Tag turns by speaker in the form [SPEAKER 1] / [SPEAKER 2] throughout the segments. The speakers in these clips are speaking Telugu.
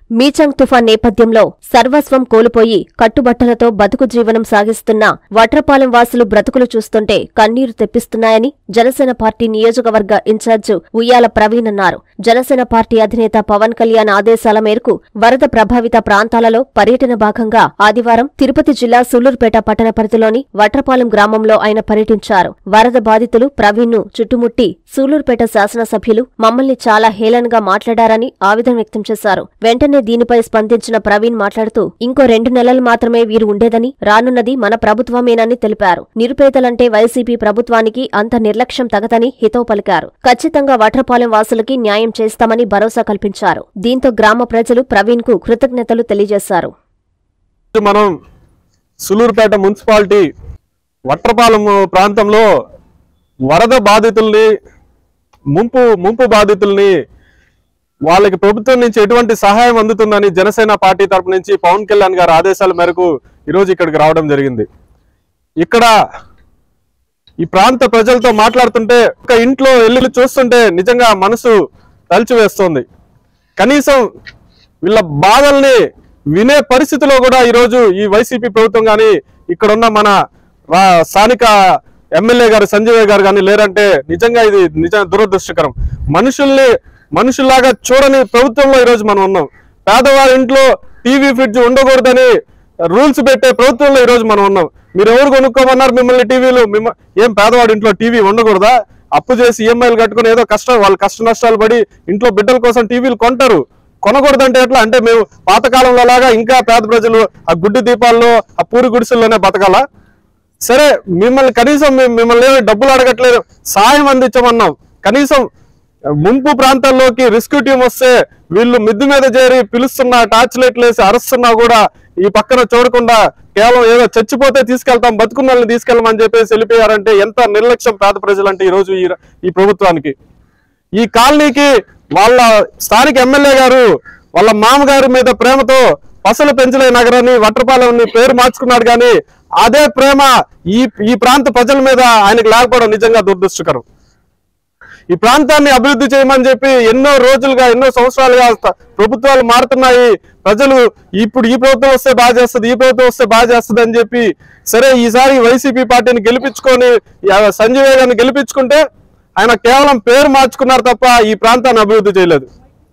[SPEAKER 1] మీచంగ్ తుఫాన్ నేపథ్యంలో సర్వస్వం కోల్పోయి కట్టుబట్టలతో బతుకు జీవనం సాగిస్తున్న వట్రపాలెం వాసులు బ్రతుకులు చూస్తుంటే కన్నీరు తెప్పిస్తున్నాయని జనసేన పార్టీ నియోజకవర్గ ఇన్ఛార్జి ఉయ్యాల ప్రవీణ్ అన్నారు జనసేన పార్టీ అధినేత పవన్ కళ్యాణ్ ఆదేశాల మేరకు వరద ప్రభావిత ప్రాంతాలలో పర్యటన భాగంగా ఆదివారం తిరుపతి జిల్లా సూలూరుపేట పట్టణ పరిధిలోని వట్రపాలెం గ్రామంలో ఆయన పర్యటించారు వరద బాధితులు ప్రవీణ్ ను చుట్టుముట్టి సూలూరుపేట శాసనసభ్యులు మమ్మల్ని చాలా హేళనగా మాట్లాడారని ఆవేదన వ్యక్తం చేశారు వెంటనే దీనిపై స్పందించిన ప్రవీణ్ మాట్లాడుతూ ఇంకో రెండు నెలలు మాత్రమే వీరు ఉండేదని రానున్నది మన ప్రభుత్వమేనని తెలిపారు నిరుపేదలంటే వైసీపీ ప్రభుత్వానికి అంత నిర్లక్ష్యం తగదని హితవు పలికారు ఖచ్చితంగా వట్రపాలెం వాసులకి న్యాయం చేస్తామని భరోసా కల్పించారు దీంతో గ్రామ ప్రజలు ప్రవీణ్ కు కృతజ్ఞతలు తెలియజేశారు
[SPEAKER 2] ఈరోజు మనం సులూరుపేట మున్సిపాలిటీ వట్రపాలెం ప్రాంతంలో వరద బాధితుల్ని ముంపు ముంపు బాధితుల్ని వాళ్ళకి ప్రభుత్వం నుంచి ఎటువంటి సహాయం అందుతుందని జనసేన పార్టీ తరపు నుంచి పవన్ కళ్యాణ్ గారి ఆదేశాల మేరకు ఈరోజు ఇక్కడికి రావడం జరిగింది ఇక్కడ ఈ ప్రాంత ప్రజలతో మాట్లాడుతుంటే ఒక ఇంట్లో వెళ్ళి చూస్తుంటే నిజంగా మనసు తలిచివేస్తోంది కనీసం వీళ్ళ బాధల్ని వినే పరిస్థితిలో కూడా ఈరోజు ఈ వైసీపీ ప్రభుత్వం కానీ ఇక్కడున్న మన రా- స్థానిక ఎమ్మెల్యే గారు సంజయ్ గారు కానీ లేరంటే నిజంగా ఇది నిజంగా దురదృష్టకరం మనుషుల్ని మనుషుల్లాగా చూడని ప్రభుత్వంలో ఈరోజు మనం ఉన్నాం పేదవారి ఇంట్లో టీవీ ఫ్రిడ్జ్ ఉండకూడదని రూల్స్ పెట్టే ప్రభుత్వంలో ఈరోజు మనం ఉన్నాం మీరు ఎవరు కొనుక్కోమన్నారు మిమ్మల్ని టీవీలు మిమ్మ ఏం పేదవాడి ఇంట్లో టీవీ ఉండకూడదా అప్పు చేసి ఈఎంఐలు కట్టుకుని ఏదో కష్టం వాళ్ళు కష్ట నష్టాలు పడి ఇంట్లో బిడ్డల కోసం టీవీలు కొంటారు కొనకూడదంటే ఎట్లా అంటే మేము పాతకాలంలో లాగా ఇంకా పేద ప్రజలు ఆ గుడ్డి దీపాల్లో ఆ పూరి గుడిసెల్లోనే బతకాలా సరే మిమ్మల్ని కనీసం మేము మిమ్మల్ని ఏమీ డబ్బులు అడగట్లేదు సాయం అందించమన్నాం కనీసం ముంపు ప్రాంతాల్లోకి రెస్క్యూ టీం వస్తే వీళ్ళు మిద్దు మీద చేరి పిలుస్తున్నా టార్చ్ లైట్లు వేసి అరుస్తున్నా కూడా ఈ పక్కన చూడకుండా కేవలం ఏదో చచ్చిపోతే తీసుకెళ్తాం బతుకున్న వాళ్ళని తీసుకెళ్ళమని చెప్పేసి వెళ్ళిపోయారంటే ఎంత నిర్లక్ష్యం పేద ప్రజలంటే ఈ రోజు ఈ ఈ ప్రభుత్వానికి ఈ కాలనీకి వాళ్ళ స్థానిక ఎమ్మెల్యే గారు వాళ్ళ మామగారి మీద ప్రేమతో పసలు పెంచలే నగరాన్ని వట్రపాలెం పేరు మార్చుకున్నాడు కానీ అదే ప్రేమ ఈ ఈ ప్రాంత ప్రజల మీద ఆయనకు లేకపోవడం నిజంగా దురదృష్టకరం ఈ ప్రాంతాన్ని అభివృద్ధి చేయమని చెప్పి ఎన్నో రోజులుగా ఎన్నో సంవత్సరాలుగా త- ప్రభుత్వాలు మారుతున్నాయి ప్రజలు ఇప్పుడు ఈ ప్రభుత్వం వస్తే బాగా చేస్తుంది ఈ ప్రభుత్వం వస్తే బాగా చేస్తుంది అని చెప్పి సరే ఈసారి వైసీపీ పార్టీని గెలిపించుకొని ఆ సంజయ్ గారిని గెలిపించుకుంటే ఆయన కేవలం పేరు మార్చుకున్నారు తప్ప ఈ ప్రాంతాన్ని అభివృద్ధి చేయలేదు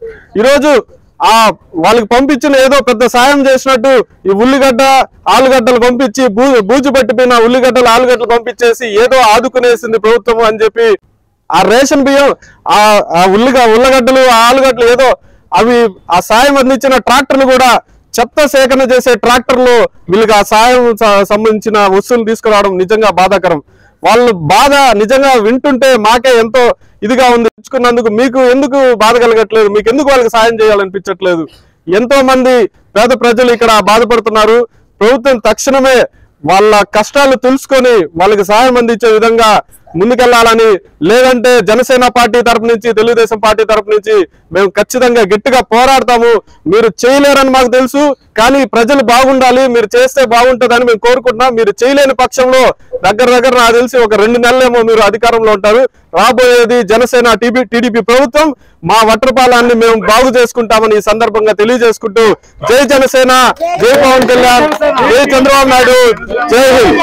[SPEAKER 2] ఈరోజు ఆ వాళ్ళకి పంపించిన ఏదో పెద్ద సాయం చేసినట్టు ఈ ఉల్లిగడ్డ ఆలుగడ్డలు పంపించి బూ బూజు పట్టిపోయిన ఉల్లిగడ్డలు ఆలుగడ్డలు పంపించేసి ఏదో ఆదుకునేసింది ప్రభుత్వం అని చెప్పి ఆ రేషన్ బియ్యం ఆ ఆ ఉల్లిగ ఉల్లగడ్డలు ఆ ఆలుగడ్డలు ఏదో అవి ఆ సాయం అందించిన ట్రాక్టర్లు కూడా చెత్త సేకరణ చేసే ట్రాక్టర్లు వీళ్ళకి ఆ సాయం స- సంబంధించిన వస్తువులు తీసుకురావడం నిజంగా బాధాకరం వాళ్ళు బాధ నిజంగా వింటుంటే మాకే ఎంతో ఇదిగా ఉంది తెచ్చుకున్నందుకు మీకు ఎందుకు బాధ కలగట్లేదు మీకు ఎందుకు వాళ్ళకి సాయం చేయాలనిపించట్లేదు ఎంతో మంది పేద ప్రజలు ఇక్కడ బాధపడుతున్నారు ప్రభుత్వం తక్షణమే వాళ్ళ కష్టాలు తెలుసుకొని వాళ్ళకి సహాయం అందించే విధంగా ముందుకెళ్లాలని లేదంటే జనసేన పార్టీ తరపు నుంచి తెలుగుదేశం పార్టీ తరపు నుంచి మేము ఖచ్చితంగా గట్టిగా పోరాడతాము మీరు చేయలేరని మాకు తెలుసు కానీ ప్రజలు బాగుండాలి మీరు చేస్తే బాగుంటుందని మేము కోరుకుంటున్నాం మీరు చేయలేని పక్షంలో దగ్గర దగ్గర నాకు తెలిసి ఒక రెండు నెలలేమో మీరు అధికారంలో ఉంటారు రాబోయేది జనసేన టీబీ టీడీపీ ప్రభుత్వం మా వట్రపాలాన్ని మేము బాగు చేసుకుంటామని ఈ సందర్భంగా తెలియజేసుకుంటూ జై జనసేన జై పవన్ కళ్యాణ్ జై చంద్రబాబు నాయుడు జై హింద్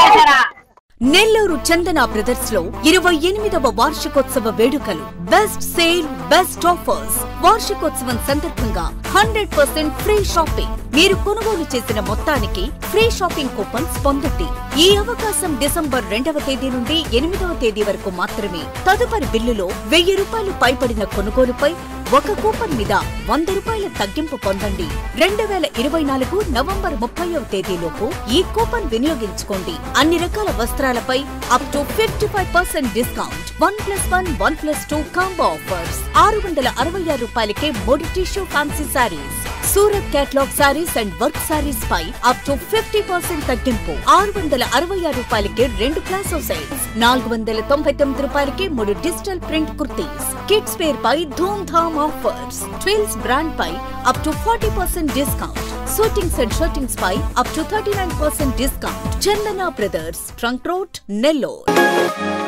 [SPEAKER 3] నెల్లూరు చందన బ్రదర్స్ లో ఇరవై ఎనిమిదవ వార్షికోత్సవ వేడుకలు బెస్ట్ సేల్ బెస్ట్ ఆఫర్స్ వార్షికోత్సవం సందర్భంగా హండ్రెడ్ పర్సెంట్ ఫ్రీ షాపింగ్ మీరు కొనుగోలు చేసిన మొత్తానికి ఫ్రీ షాపింగ్ కూపన్స్ పొందండి ఈ అవకాశం డిసెంబర్ రెండవ తేదీ నుండి ఎనిమిదవ తేదీ వరకు మాత్రమే తదుపరి బిల్లులో వెయ్యి రూపాయలు పైబడిన కొనుగోలుపై ఒక కూపన్ మీద వంద రూపాయల తగ్గింపు పొందండి రెండు వేల ఇరవై నాలుగు నవంబర్ ముప్పైవ తేదీలోపు ఈ కూపన్ వినియోగించుకోండి అన్ని రకాల వస్త్రాలపై up to fifty five percent discount one plus one one plus two combo offers ఆరు వందల అరవై ఆరు రూపాయలకే మూడు tissue fancy saris Surat catalogue saris and work saris పై అప్ టు ఫిఫ్టీ పర్సెంట్ తగ్గింపు ఆరు వందల అరవై ఆరు రూపాయలకే రెండు ప్లాసో సెట్స్ నాలుగు వందల తొంభై తొమ్మిది రూపాయలకే మూడు digital print kurtis kids wear పై ధూమ్ ధామ్ ఆఫర్స్ ట్విల్స్ బ్రాండ్ పై up to forty percent discount shootings and shirtings పై up to thirty nine percent discount Chandana Brothers Trunk Road Nellore